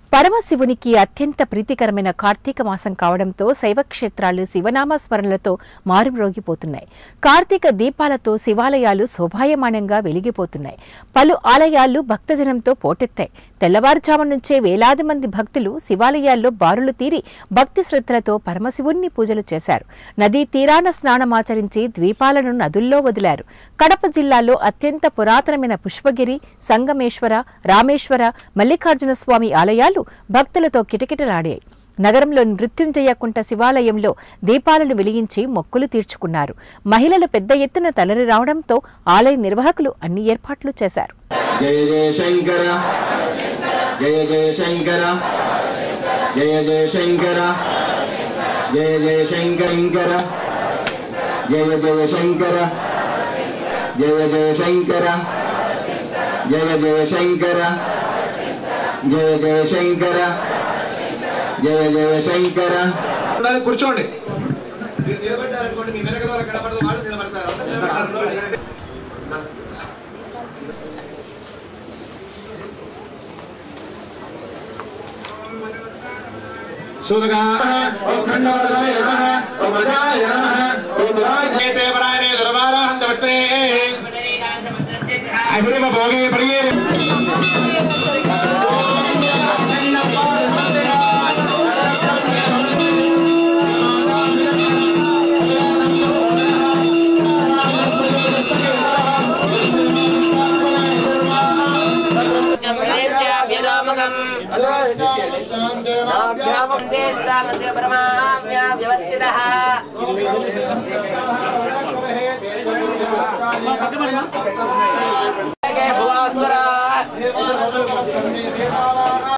పరమశివునికి అత్యంత ప్రీతికరమైన కార్తీక మాసం కావడంతో శైవ క్షేత్రాలు శివనామ స్మరణలతో మారుమ్రోగిపోతున్నాయి కార్తీక దీపాలతో శివాలయాలు శోభాయమానంగా వెలిగిపోతున్నాయి పలు ఆలయాలు భక్తజనంతో పోటెత్తాయి తెల్లవారుజాము నుంచే వేలాది మంది భక్తులు శివాలయాల్లో బారులు తీరి భక్తి శ్రద్ధలతో పరమశివుణ్ణి పూజలు చేశారు నదీ తీరాన స్నానమాచరించి ద్వీపాలను నదుల్లో వదిలారు కడప జిల్లాలో అత్యంత పురాతనమైన పుష్పగిరి సంగమేశ్వర రామేశ్వర మల్లికార్జున స్వామి ఆలయాలు భక్తులతో కిటకిటలాడాయి నగరంలో మృత్యుంజయ కుంట శివాలయంలో దీపాలను వెలిగించి మొక్కులు తీర్చుకున్నారు మహిళలు పెద్ద ఎత్తున తలరి రావడంతో ఆలయ నిర్వాహకులు అన్ని ఏర్పాట్లు చేశారు జయ జయ శంకర జయ జయ శంకర జయ జయ శంకర జయ జయ శంకర జయ జయ శంకర జయ జయ శంకర జయ జయ శంకర జయ జయ శంకర జయ జయ శంకర ఉండాలి, కూర్చోండి సూదగా ఓం ఖండవరదాయ నమః ఓం అజాయ నమః ఓం రాజేతే పరాయణే దర్బారాహం దవట్టే అభిరిమ భోగే పడియే భువాస్వరా